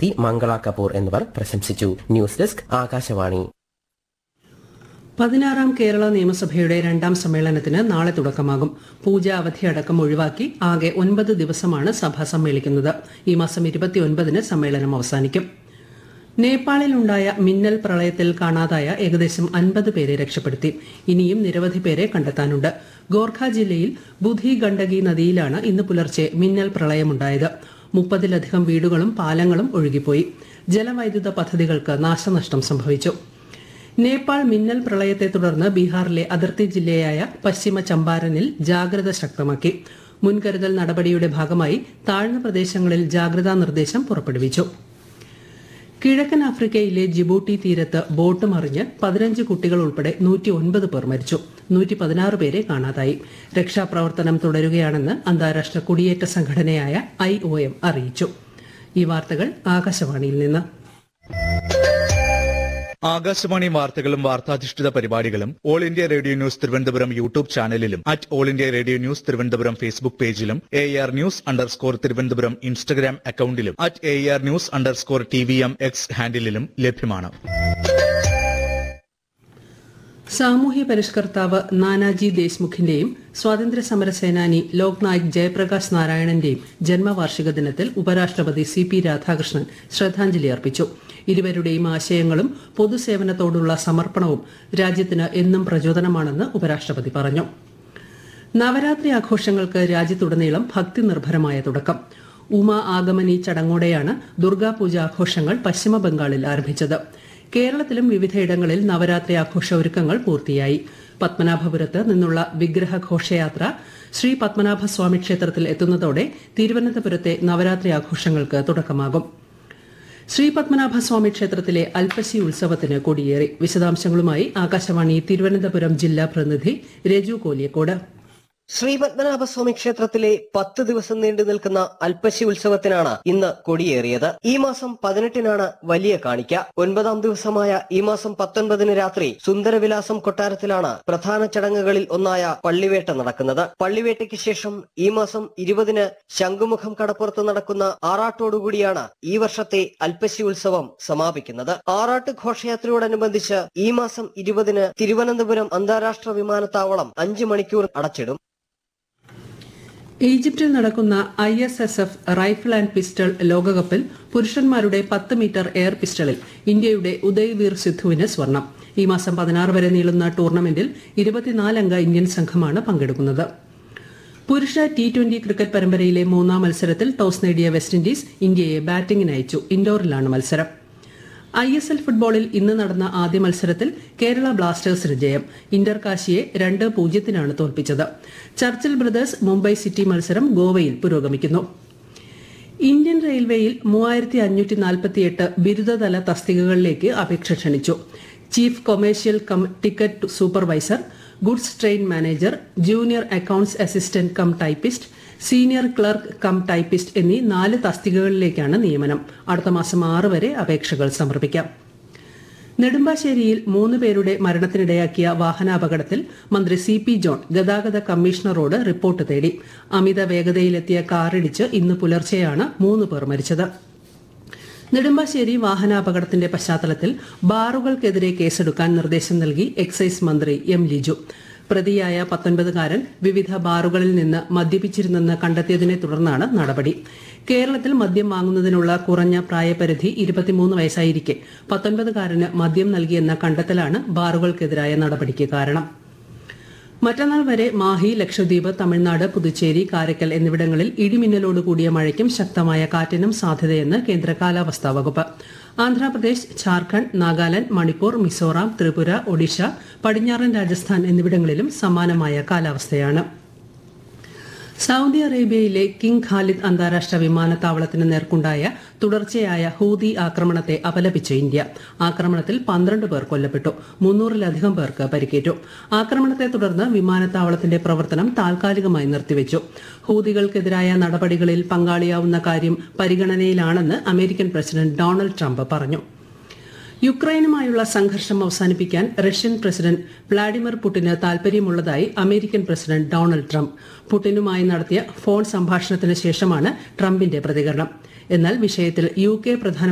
ഉദ്യോഗസ്ഥി മംഗള കപൂർ എന്നിവർ പ്രശംസിച്ചു news desk Akashvani പതിനാറാം കേരള നിയമസഭയുടെ രണ്ടാം സമ്മേളനത്തിന് നാളെ തുടക്കമാകും പൂജ അവധി അടക്കം ഒഴിവാക്കി ആകെ ഒൻപത് ദിവസമാണ് സഭ സമ്മേളിക്കുന്നത് ഈ മാസം ഇരുപത്തിയൊൻപതിന് സമ്മേളനം അവസാനിക്കും നേപ്പാളിലുണ്ടായ മിന്നൽ പ്രളയത്തിൽ കാണാതായ ഏകദേശം അൻപത് പേരെ രക്ഷപ്പെടുത്തി ഇനിയും നിരവധി പേരെ കണ്ടെത്താനുണ്ട് ഗോർഖ ജില്ലയിൽ ബുധി ഗണ്ഡകി നദിയിലാണ് ഇന്ന് പുലർച്ചെ മിന്നൽ പ്രളയമുണ്ടായത് മുപ്പതിലധികം വീടുകളും പാലങ്ങളും ഒഴുകിപ്പോയി ജലവൈദ്യുത പദ്ധതികൾക്ക് നാശനഷ്ടം സംഭവിച്ചു നേപ്പാൾ മിന്നൽ പ്രളയത്തെ തുടർന്ന് ബീഹാറിലെ അതിർത്തി ജില്ലയായ പശ്ചിമ ചമ്പാരനിൽ ജാഗ്രത ശക്തമാക്കി മുൻകരുതൽ നടപടിയുടെ ഭാഗമായി താഴ്ന്ന പ്രദേശങ്ങളിൽ ജാഗ്രതാ നിർദ്ദേശം പുറപ്പെടുവിച്ചു കിഴക്കൻ ആഫ്രിക്കയിലെ ജിബൂട്ടി തീരത്ത് ബോട്ട് മറിഞ്ഞ് പതിനഞ്ച് കുട്ടികൾ ഉൾപ്പെടെ നൂറ്റി ഒൻപത് പേർ മരിച്ചു നൂറ്റി പതിനാറ് പേരെ കാണാതായി രക്ഷാപ്രവർത്തനം തുടരുകയാണെന്ന് അന്താരാഷ്ട്ര കുടിയേറ്റ സംഘടനയായ ഐ ഒ എം അറിയിച്ചു ഈ വാർത്തകൾ ആകാശവാണിയിൽ നിന്ന് ആകാശവാണി വാർത്തകളും വാർത്താധിഷ്ഠിത പരിപാടികളും all India radio news Thiruvananthapuram YouTube ചാനലിലും at all India radio news Thiruvananthapuram Facebook പേജിലും A R news underscore Thiruvananthapuram Instagram അക്കൌണ്ടിലും at A R news underscore T V M X ഹാൻഡിലും ലഭ്യമാണ് സാമൂഹ്യ പരിഷ്കർത്താവ് നാനാജി ദേശ്മുഖിന്റെയും സ്വാതന്ത്ര്യ സമര സേനാനി ലോക് നായക് ജയപ്രകാശ് നാരായണന്റെയും ജന്മവാർഷിക ദിനത്തിൽ ഉപരാഷ്ട്രപതി സി പി രാധാകൃഷ്ണൻ ശ്രദ്ധാഞ്ജലി അർപ്പിച്ചു ഇരുവരുടെയും ആശയങ്ങളും പൊതുസേവനത്തോടുള്ള സമർപ്പണവും രാജ്യത്തിന് എന്നും പ്രചോദനമാണെന്ന് ഉപരാഷ്ട്രപതി പറഞ്ഞു നവരാത്രി ആഘോഷങ്ങൾക്ക് രാജ്യത്തുടനീളം ഭക്തി നിർഭരമായ തുടക്കം ഉമ ആഗമനി ചടങ്ങോടെയാണ് ദുർഗാപൂജ ആഘോഷങ്ങൾ പശ്ചിമ ബംഗാളിൽ ആരംഭിച്ചത് കേരളത്തിലും വിവിധയിടങ്ങളിൽ നവരാത്രി ആഘോഷ ഒരുക്കങ്ങൾ പൂർത്തിയായി പത്മനാഭപുരത്ത് നിന്നുള്ള വിഗ്രഹ ഘോഷയാത്ര ശ്രീ പത്മനാഭസ്വാമി ക്ഷേത്രത്തിൽ എത്തുന്നതോടെ തിരുവനന്തപുരത്തെ നവരാത്രി ആഘോഷങ്ങൾക്ക് തുടക്കമാകും ശ്രീ പത്മനാഭസ്വാമി ക്ഷേത്രത്തിലെ അൽപ്പശി ഉത്സവത്തിന് കൊടിയേറി വിശദാംശങ്ങളുമായി ആകാശവാണി തിരുവനന്തപുരം ജില്ലാ പ്രതിനിധി രജു കോലിയക്കോട് ശ്രീ പത്മനാഭസ്വാമി ക്ഷേത്രത്തിലെ പത്ത് ദിവസം നീണ്ടു നിൽക്കുന്ന അൽപ്പശി ഉത്സവത്തിനാണ് ഇന്ന് കൊടിയേറിയത് ഈ മാസം പതിനെട്ടിനാണ് വലിയ കാണിക്ക ഒൻപതാം ദിവസമായ ഈ മാസം പത്തൊൻപതിന് രാത്രി സുന്ദരവിലാസം കൊട്ടാരത്തിലാണ് പ്രധാന ചടങ്ങുകളിൽ ഒന്നായ പള്ളിവേട്ട നടക്കുന്നത് പള്ളിവേട്ടയ്ക്ക് ശേഷം ഈ മാസം ഇരുപതിന് ശംഖുമുഖം കടപ്പുറത്ത് നടക്കുന്ന ആറാട്ടോടുകൂടിയാണ് ഈ വർഷത്തെ അൽപ്പശി ഉത്സവം സമാപിക്കുന്നത് ആറാട്ട് ഘോഷയാത്രയോടനുബന്ധിച്ച് ഈ മാസം ഇരുപതിന് തിരുവനന്തപുരം അന്താരാഷ്ട്ര വിമാനത്താവളം അഞ്ച് മണിക്കൂർ അടച്ചിടും ഈജിപ്തിൽ നടക്കുന്ന I S S F rifle and pistol ലോകകപ്പിൽ പുരുഷന്മാരുടെ പത്ത് മീറ്റർ എയർ പിസ്റ്റളിൽ ഇന്ത്യയുടെ ഉദയ്വീർ സിദ്ധുവിന് സ്വർണം ഈ മാസം പതിനാറ് വരെ നീളുന്ന ടൂർണമെന്റിൽ ഇരുപത്തിനാലംഗ ഇന്ത്യൻ സംഘമാണ് പങ്കെടുക്കുന്നത് പുരുഷ ടി ട്വന്റി ക്രിക്കറ്റ് പരമ്പരയിലെ മൂന്നാം മത്സരത്തിൽ ടോസ് നേടിയ വെസ്റ്റ് ഇൻഡീസ് ഇന്ത്യയെ ബാറ്റിംഗിന് അയച്ചു ഇൻഡോറിലാണ് മത്സരം ഐ എസ് എൽ ഫുട്ബോളിൽ ഇന്ന് നടന്ന ആദ്യ മത്സരത്തിൽ കേരള ബ്ലാസ്റ്റേഴ്സിന് ജയം ഇന്റർ കാശിയെ രണ്ട് പൂജ്യത്തിനാണ് തോൽപ്പിച്ചത് ചർച്ചിൽ ബ്രദേഴ്സ് മുംബൈ സിറ്റി മത്സരം ഗോവയിൽ പുരോഗമിക്കുന്നു ഇന്ത്യൻ റെയിൽവേയിൽ മൂവായിരത്തി അഞ്ഞൂറ്റി നാൽപ്പത്തിയെട്ട് ബിരുദതല തസ്തികകളിലേക്ക് അപേക്ഷ ക്ഷണിച്ചു chief commercial cum ticket supervisor goods train manager junior accounts assistant cum typist senior clerk cum typist എന്നീ നാല് തസ്തികകളിലേക്കാണ് നിയമനം അടുത്ത മാസം ആറ് വരെ അപേക്ഷകൾ സമർപ്പിക്കാം നെടുമ്പാശ്ശേരിയിൽ മൂന്ന് പേരുടെ മരണത്തിനിടയാക്കിയ വാഹനാപകടത്തിൽ മന്ത്രി സി പി ജോൺ ഗതാഗത കമ്മീഷണറോട് റിപ്പോർട്ട് തേടി അമിത വേഗതയിലെത്തിയ കാറിടിച്ച് ഇന്ന് പുലർച്ചെയാണ് മൂന്ന് പേർ മരിച്ചത് നെടുമ്പാശ്ശേരി വാഹനാപകടത്തിന്റെ പശ്ചാത്തലത്തിൽ ബാറുകൾക്കെതിരെ കേസെടുക്കാൻ നിർദ്ദേശം നൽകി എക്സൈസ് മന്ത്രി എം ലിജു പ്രതിയായ പത്തൊൻപതുകാരൻ വിവിധ ബാറുകളിൽ നിന്ന് മദ്യപിച്ചിരുന്നെന്ന് കണ്ടെത്തിയതിനെ തുടർന്നാണ് നടപടി കേരളത്തിൽ മദ്യം വാങ്ങുന്നതിനുള്ള കുറഞ്ഞ പ്രായപരിധി ഇരുപത്തിമൂന്ന് വയസ്സായിരിക്കെ പത്തൊൻപതുകാരന് മദ്യം നൽകിയെന്ന കണ്ടെത്തലാണ് ബാറുകൾക്കെതിരായ നടപടിക്ക് കാരണം മറ്റന്നാൾ വരെ മാഹി ലക്ഷദ്വീപ് തമിഴ്നാട് പുതുച്ചേരി കാരക്കൽ എന്നിവിടങ്ങളിൽ ഇടിമിന്നലോട് കൂടിയ മഴയ്ക്കും ശക്തമായ കാറ്റിനും സാധ്യതയെന്ന് കേന്ദ്ര കാലാവസ്ഥാ വകുപ്പ് ആന്ധ്രാപ്രദേശ് ഝാർഖണ്ഡ് നാഗാലാന്റ് മണിപ്പൂർ മിസോറാം ത്രിപുര ഒഡീഷ പടിഞ്ഞാറൻ രാജസ്ഥാൻ എന്നിവിടങ്ങളിലും സമാനമായ കാലാവസ്ഥയാണ് സൗദി അറേബ്യയിലെ കിങ് ഖാലിദ് അന്താരാഷ്ട്ര വിമാനത്താവളത്തിന് നേർക്കുണ്ടായ തുടർച്ചയായ ഹൂതി ആക്രമണത്തെ അപലപിച്ച് ഇന്ത്യ ആക്രമണത്തിൽ പന്ത്രണ്ട് പേർ കൊല്ലപ്പെട്ടു മുന്നൂറിലധികം പേർക്ക് പരിക്കേറ്റു ആക്രമണത്തെ തുടർന്ന് വിമാനത്താവളത്തിന്റെ പ്രവർത്തനം താൽക്കാലികമായി നിർത്തിവെച്ചു ഹൂതികൾക്കെതിരായ നടപടികളിൽ പങ്കാളിയാവുന്ന കാര്യം പരിഗണനയിലാണെന്ന് അമേരിക്കൻ പ്രസിഡന്റ് ഡൊണാൾഡ് ട്രംപ് പറഞ്ഞു യുക്രൈനുമായുള്ള സംഘർഷം അവസാനിപ്പിക്കാൻ റഷ്യൻ പ്രസിഡന്റ് വ്ളാഡിമിർ പുടിന് താൽപര്യമുള്ളതായി അമേരിക്കൻ പ്രസിഡന്റ് ഡൊണാൾഡ് ട്രംപ് പുടിനുമായി നടത്തിയ ഫോൺ സംഭാഷണത്തിന് ശേഷമാണ് ട്രംപിന്റെ പ്രതികരണം എന്നാൽ വിഷയത്തിൽ യു കെ പ്രധാന